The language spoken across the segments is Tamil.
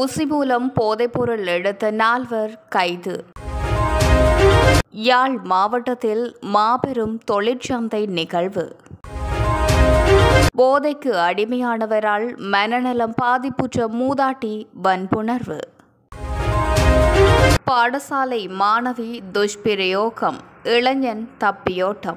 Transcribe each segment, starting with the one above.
ஊசி மூலம் போதைப்பொருள் எடுத்த நால்வர் கைது யாழ் மாவட்டத்தில் மாபெரும் தொழிற்சந்தை நிகழ்வு போதைக்கு அடிமையானவரால் மனநலம் பாதிப்புற்ற மூதாட்டி வன்புணர்வு பாடசாலை மாணவி துஷ்பிரயோகம் இளைஞன் தப்பியோட்டம்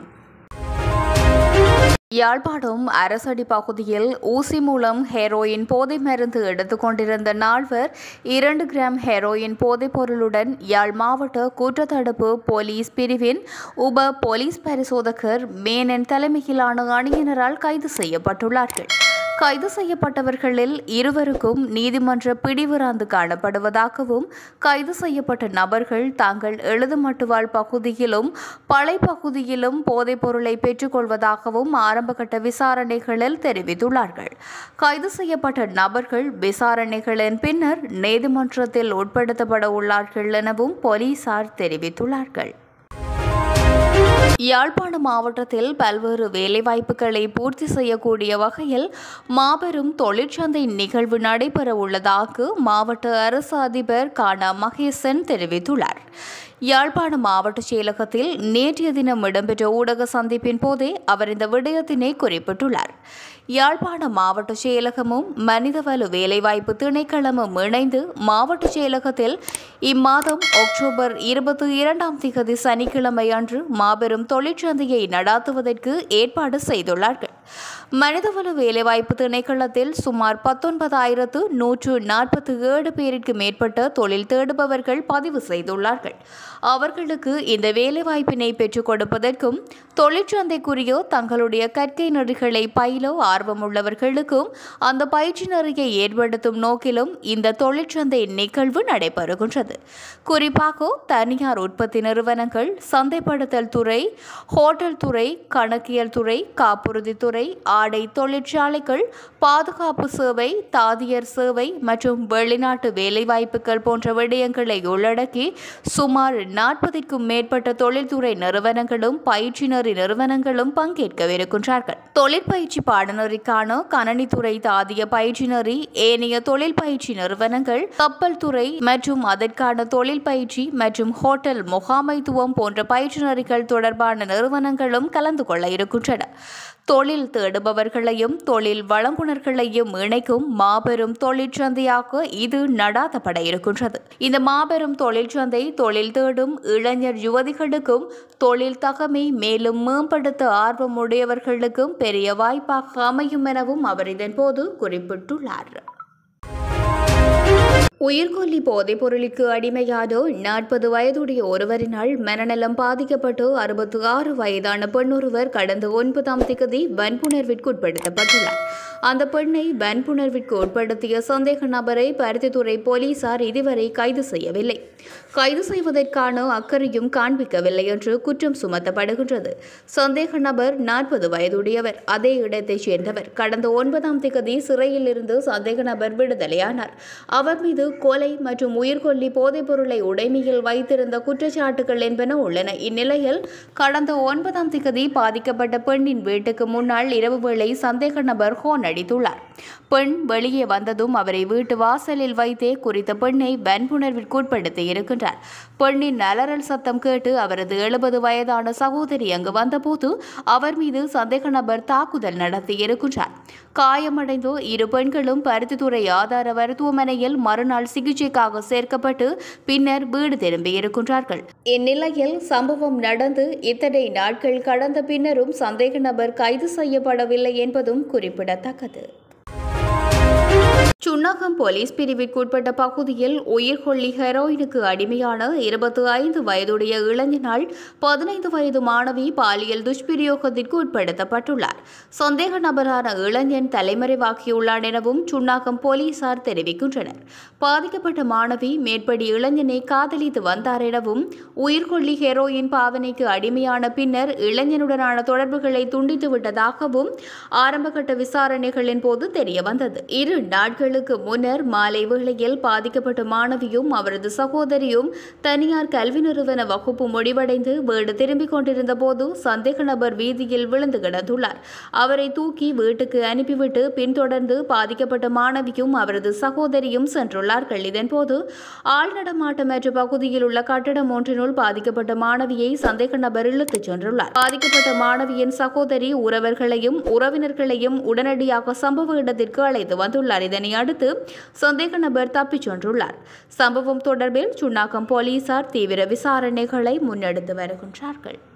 யாழ்ப்பாணம் அரசடி பகுதியில் ஊசி மூலம் ஹெரோயின் போதை மருந்து எடுத்துக்கொண்டிருந்த நால்வர் இரண்டு கிராம் ஹெரோயின் போதைப் பொருளுடன் யாழ் மாவட்ட குற்றத்தடுப்பு போலீஸ் பிரிவின் உப போலீஸ் பரிசோதகர் மேனன் தலைமையிலான அணியினரால் கைது செய்யப்பட்டுள்ளார்கள் கைது செய்யப்பட்டவர்களில் இருவருக்கும் நீதிமன்ற பிடிவிராந்து காணப்படுவதாகவும் கைது செய்யப்பட்ட நபர்கள் தாங்கள் எழுதுமட்டுவாழ் பகுதியிலும் பளை பகுதியிலும் போதைப் பொருளை பெற்றுக்கொள்வதாகவும் ஆரம்பகட்ட விசாரணைகளில் தெரிவித்துள்ளார்கள் கைது செய்யப்பட்ட நபர்கள் விசாரணைகளின் பின்னர் நீதிமன்றத்தில் உட்படுத்தப்பட உள்ளார்கள் எனவும் போலீசார் தெரிவித்துள்ளார்கள் யாழ்ப்பாண மாவட்டத்தில் பல்வேறு வேலைவாய்ப்புகளை பூர்த்தி செய்யக்கூடிய வகையில் மாபெரும் தொழிற்சந்தை நிகழ்வு நடைபெற உள்ளதாக மாவட்ட அரசு அதிபர் கானா மகேசன் தெரிவித்துள்ளார் யாழ்ப்பாண மாவட்ட செயலகத்தில் நேற்றைய தினம் இடம்பெற்ற ஊடக சந்திப்பின் போதே அவர் இந்த விடயத்தினை குறிப்பிட்டுள்ளார் யாழ்ப்பாண மாவட்ட செயலகமும் மனிதவள வேலைவாய்ப்பு திணைக்களமும் இணைந்து மாவட்ட செயலகத்தில் இம்மாதம் அக்டோபர் இருபத்தி இரண்டாம் திகதி சனிக்கிழமை அன்று மாபெரும் தொழிற்சந்தையை நடாத்துவதற்கு ஏற்பாடு செய்துள்ளார்கள் மனிதவள வேலைவாய்ப்பு திணைக்களத்தில் சுமார் பத்தொன்பதாயிரத்து நூற்று நாற்பத்தி ஏழு பேருக்கு மேற்பட்ட தொழில் தேடுபவர்கள் பதிவு செய்துள்ளார்கள் அவர்களுக்கு இந்த வேலைவாய்ப்பினை பெற்றுக் கொடுப்பதற்கும் தொழிற்சந்தைக்குரிய தங்களுடைய கற்கை நெறிகளை பயில ஆர்வமுள்ளவர்களுக்கும் அந்த பயிற்சி நெறியை ஏற்படுத்தும் நோக்கிலும் இந்த தொழிற்சந்தை நிகழ்வு நடைபெறுகின்றது குறிப்பாக தனியார் உற்பத்தி நிறுவனங்கள் சந்தைப்படுத்தல் துறை ஹோட்டல் துறை கணக்கியல் துறை காப்புறுதித்துறை ஆடை தொழிற்சாலைகள் பாதுகாப்பு சேவை தாதியர் சேவை மற்றும் வெளிநாட்டு வேலைவாய்ப்புகள் போன்ற விடயங்களை உள்ளடக்கி சுமார் நாற்பதுக்கும் மேற்பட்ட தொழில்துறை நிறுவனங்களும் பயிற்சினரி நிறுவனங்களும் பங்கேற்கவிருக்கின்றார்கள் தொழிற்பயிற்சி பாடநெறிக்கான கணனித்துறை தாதிய பயிற்சினரி ஏனைய தொழில் பயிற்சி நிறுவனங்கள் கப்பல் துறை மற்றும் அதற்கான தொழில் பயிற்சி மற்றும் ஹோட்டல் முகாமைத்துவம் போன்ற பயிற்சினரிகள் தொடர்பான நிறுவனங்களும் கலந்து கொள்ள இருக்கின்றன தொழில் தேடுபவர்களையும் தொழில் வழங்குனர்களையும் இணைக்கும் மாபெரும் தொழிற்சந்தையாக இது நடாத்தப்பட இருக்கின்றது இந்த மாபெரும் தொழிற்சந்தை தொழில் தேடும் இளைஞர் யுவதிகளுக்கும் தொழில் தகமை மேலும் மேம்படுத்த ஆர்வமுடையவர்களுக்கும் பெரிய வாய்ப்பாக அமையும் எனவும் அவர் இதன்போது குறிப்பிட்டுள்ளார் உயிர்கொல்லி போதைப் பொருளுக்கு அடிமையான நாற்பது வயதுடைய ஒருவரினால் மனநலம் பாதிக்கப்பட்டு அறுபத்தி ஆறு வயதான பெண்ணொருவர் கடந்த ஒன்பதாம் திகதி வன்புணர்விற்கு உட்படுத்தப்பட்டுள்ளார் அந்த பெண்ணை வன்புணர்விற்கு உட்படுத்திய சந்தேக நபரை பருத்தித்துறை போலீசார் இதுவரை கைது செய்யவில்லை கைது செய்வதற்கான அக்கறையும் காண்பிக்கவில்லை என்று குற்றம் சுமத்தப்படுகின்றது சந்தேக நபர் நாற்பது வயதுடையவர் அதே இடத்தைச் சேர்ந்தவர் கடந்த ஒன்பதாம் திகதி சிறையில் இருந்து சந்தேக நபர் விடுதலையானார் அவர் மீது கொலை மற்றும் உயிர்கொல்லி போதைப் பொருளை உடைமையில் வைத்திருந்த குற்றச்சாட்டுகள் என்பன உள்ளன இந்நிலையில் கடந்த ஒன்பதாம் திகதி பாதிக்கப்பட்ட பெண்ணின் வீட்டுக்கு முன்னால் இரவு வேளை சந்தேக நபர் ஹோன் அடித்துள்ளார் பெண் வெளியே வந்ததும் அவரை வீட்டு வாசலில் வைத்தே குறித்த பெண்ணை வன்புணர்விற்குட்படுத்தி இருக்கின்றார் பெண்ணின் அலறல் சத்தம் கேட்டு அவரது எழுபது வயதான சகோதரி அங்கு வந்தபோது அவர் மீது சந்தேக நபர் தாக்குதல் நடத்தி இருக்கின்றார் காயமடைந்த இரு பெண்களும் பருத்தித்துறை ஆதார மருத்துவமனையில் மறுநாள் சிகிச்சைக்காக சேர்க்கப்பட்டு பின்னர் வீடு திரும்பியிருக்கின்றார்கள் இந்நிலையில் சம்பவம் நடந்து இத்தனை நாட்கள் கடந்த பின்னரும் சந்தேக நபர் கைது செய்யப்படவில்லை என்பதும் குறிப்பிடத்தக்கது சுன்னகம் போலீஸ் பிரிவிற்குட்பட்ட பகுதியில் உயிர்கொல்லி ஹெரோயினுக்கு அடிமையான இருபத்தி ஐந்து வயதுடைய இளைஞனால் பதினைந்து வயது மாணவி பாலியல் துஷ்பிரயோகத்திற்கு உட்படுத்தப்பட்டுள்ளார் சந்தேக நபரான இளைஞன் தலைமறைவாகியுள்ளார் எனவும் சுன்னாகம் போலீசார் தெரிவிக்கின்றனர் பாதிக்கப்பட்ட மாணவி மேற்படி இளைஞனை காதலித்து வந்தார் எனவும் உயிர்கொல்லி ஹெரோயின் பாவனைக்கு அடிமையான பின்னர் இளைஞனுடனான தொடர்புகளை துண்டித்து விட்டதாகவும் ஆரம்பகட்ட விசாரணைகளின் போது தெரியவந்தது இரு நாட்களுக்கு நாட்களுக்கு முன்னர் மாலை வேளையில் பாதிக்கப்பட்ட மாணவியும் அவரது சகோதரியும் தனியார் கல்வி நிறுவன வகுப்பு முடிவடைந்து வீடு திரும்பிக் கொண்டிருந்த போது சந்தேக நபர் வீதியில் விழுந்து கிடந்துள்ளார் அவரை தூக்கி வீட்டுக்கு அனுப்பிவிட்டு பின்தொடர்ந்து பாதிக்கப்பட்ட மாணவியும் அவரது சகோதரியும் சென்றுள்ளார்கள் இதன்போது ஆள் நடமாட்டமற்ற பகுதியில் உள்ள கட்டடம் ஒன்றினுள் பாதிக்கப்பட்ட மாணவியை சந்தேக நபர் இழுத்துச் சென்றுள்ளார் பாதிக்கப்பட்ட மாணவியின் சகோதரி உறவர்களையும் உறவினர்களையும் உடனடியாக சம்பவ இடத்திற்கு அழைத்து வந்துள்ளார் இதனை அடுத்து சந்தேக நபர் தப்பிச் சென்றுள்ளார் சம்பவம் தொடர்பில் சுன்னாகம் போலீசார் தீவிர விசாரணைகளை முன்னெடுத்து வருகின்றார்கள்